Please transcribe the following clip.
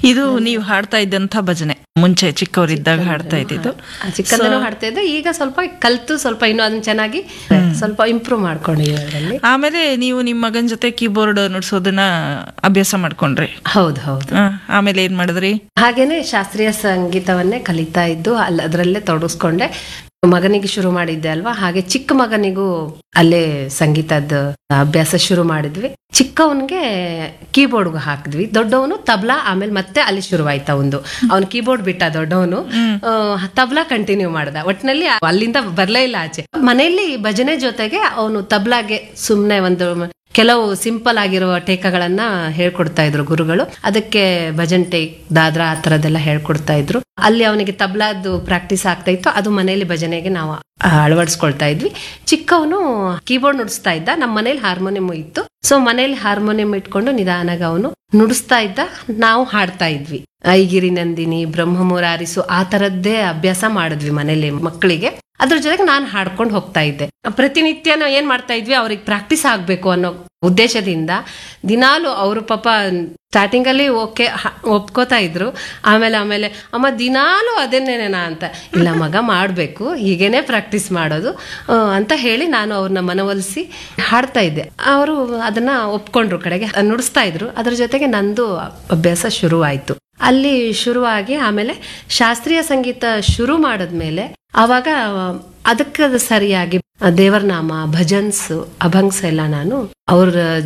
ಇದು ನೀವು ಹಾಡ್ತಾ ಇದ್ದಂಥ ಭಜನೆ ಮುಂಚೆ ಚಿಕ್ಕವರಿದ್ದಾಗ ಹಾಡ್ತಾ ಇದ್ದಿದ್ದು ಆ ಚಿಕ್ಕಂದನೂ ಹಾಡ್ತಾ ಇದ್ದೆ ಈಗ ಸ್ವಲ್ಪ ಕಲ್ತು ಸ್ವಲ್ಪ ಇನ್ನೂ ಅದನ್ನ ಚೆನ್ನಾಗಿ ಸ್ವಲ್ಪ ಇಂಪ್ರೂವ್ ಮಾಡ್ಕೊಂಡಿದ್ದೀವಿ ಅದರಲ್ಲಿ ಆಮೇಲೆ ನೀವು ನಿಮ್ಮ ಮಗನ ಜೊತೆ ಕೀಬೋರ್ಡ್ ನುಡ್ಸೋದನ್ನ ಅಭ್ಯಾಸ ಮಾಡ್ಕೊಂಡ್ರಿ ಹೌದು ಹೌದು ಆ, ಆಮೇಲೆ ಏನ್ ಮಾಡಿದ್ರಿ ಹಾಗೇನೆ ಶಾಸ್ತ್ರೀಯ ಸಂಗೀತವನ್ನೇ ಕಲಿತಾ ಇದ್ದು ಅಲ್ಲಿ ಅದರಲ್ಲೇ ತೊಡಗಿಸ್ಕೊಂಡೆ ಮಗನಿಗೆ ಶುರು ಮಾಡಿದ್ದೆ ಅಲ್ವಾ ಹಾಗೆ ಚಿಕ್ಕ ಮಗನಿಗೂ ಅಲ್ಲೇ ಸಂಗೀತದ ಅಭ್ಯಾಸ ಶುರು ಮಾಡಿದ್ವಿ ಚಿಕ್ಕವನ್ಗೆ ಕೀಬೋರ್ಡ್ಗೆ ಹಾಕಿದ್ವಿ ದೊಡ್ಡವನು ತಬ್ಲಾ ಆಮೇಲೆ ಮತ್ತೆ ಅಲ್ಲಿ ಶುರುವಾಯ್ತಾ ಒಂದು ಅವನು ಕೀಬೋರ್ಡ್ ಬಿಟ್ಟ ದೊಡ್ಡವನು ತಬ್ಲಾ ಕಂಟಿನ್ಯೂ ಮಾಡ್ದ ಒಟ್ಟಿನಲ್ಲಿ ಅಲ್ಲಿಂದ ಬರ್ಲೇ ಇಲ್ಲ ಆಚೆ ಮನೆಯಲ್ಲಿ ಭಜನೆ ಜೊತೆಗೆ ಅವನು ತಬ್ಲಾಗೆ ಸುಮ್ನೆ ಒಂದು ಕೆಲವು ಸಿಂಪಲ್ ಆಗಿರುವ ಟೇಕಗಳನ್ನ ಹೇಳ್ಕೊಡ್ತಾ ಇದ್ರು ಗುರುಗಳು ಅದಕ್ಕೆ ಭಜನ್ ಟೇಕ್ ದಾದ್ರಾ ಆ ತರದೆಲ್ಲ ಹೇಳ್ಕೊಡ್ತಾ ಇದ್ರು ಅಲ್ಲಿ ಅವನಿಗೆ ತಬ್ಲಾದ್ದು ಪ್ರಾಕ್ಟೀಸ್ ಆಗ್ತಾ ಇತ್ತು ಅದು ಮನೆಯಲ್ಲಿ ಭಜನೆಗೆ ನಾವು ಆ, ಅಳವಡಿಸ್ಕೊಳ್ತಾ ಇದ್ವಿ ಚಿಕ್ಕವನು ಕೀಬೋರ್ಡ್ ನುಡಿಸ್ತಾ ಇದ್ದ ನಮ್ಮ ಮನೇಲಿ ಹಾರ್ಮೋನಿಯಂ ಇತ್ತು ಸೊ ಮನೇಲಿ ಹಾರ್ಮೋನಿಯಂ ಇಟ್ಕೊಂಡು ನಿಧಾನಾಗ ಅವನು ನುಡಿಸ್ತಾ ಇದ್ದ ನಾವು ಹಾಡ್ತಾ ಇದ್ವಿ ಐಗಿರಿ ನಂದಿನಿ ಬ್ರಹ್ಮ ಮುರಾರಿಸು ಆ ತರದ್ದೇ ಅಭ್ಯಾಸ ಮಾಡಿದ್ವಿ ಮನೇಲಿ ಮಕ್ಕಳಿಗೆ ಅದ್ರ ಜೊತೆಗೆ ನಾನು ಹಾಡ್ಕೊಂಡು ಹೋಗ್ತಾ ಇದ್ದೆ ಪ್ರತಿನಿತ್ಯ ನಾವು ಏನ್ ಮಾಡ್ತಾ ಇದ್ವಿ ಅವ್ರಿಗೆ ಪ್ರಾಕ್ಟೀಸ್ ಆಗ್ಬೇಕು ಅನ್ನೋ ಉದ್ದೇಶದಿಂದ ದಿನಾಲು ಅವರು ಪಾಪ ಸ್ಟಾರ್ಟಿಂಗ್ ಅಲ್ಲಿ ಓಕೆ ಒಪ್ಕೋತಾ ಇದ್ರು ಆಮೇಲೆ ಆಮೇಲೆ ಅಮ್ಮ ದಿನಾಲು ಅದೇನೇನೇನಾ ಅಂತ ಇಲ್ಲ ಮಗ ಮಾಡ್ಬೇಕು ಹೀಗೇನೆ ಪ್ರಾಕ್ಟೀಸ್ ಮಾಡೋದು ಆ, ಅಂತ ಹೇಳಿ ನಾನು ಅವ್ರನ್ನ ಮನವೊಲಿಸಿ ಹಾಡ್ತಾ ಇದ್ದೆ ಅವರು ಅದನ್ನ ಒಪ್ಕೊಂಡ್ರು ಕಡೆಗೆ ನುಡಿಸ್ತಾ ಇದ್ರು ಅದ್ರ ಜೊತೆಗೆ ನಂದು ಅಭ್ಯಾಸ ಶುರುವಾಯ್ತು ಅಲ್ಲಿ ಶುರುವಾಗಿ ಆಮೇಲೆ ಶಾಸ್ತ್ರೀಯ ಸಂಗೀತ ಶುರು ಮಾಡಿದ್ಮೇಲೆ ಆವಾಗ ಅದಕ್ಕೆ ಸರಿಯಾಗಿ ದೇವರ ನಾಮ ಭಜನ್ಸ್ ಅಭಂಗ್ಸ್ ಎಲ್ಲ ನಾನು ಅವ್ರ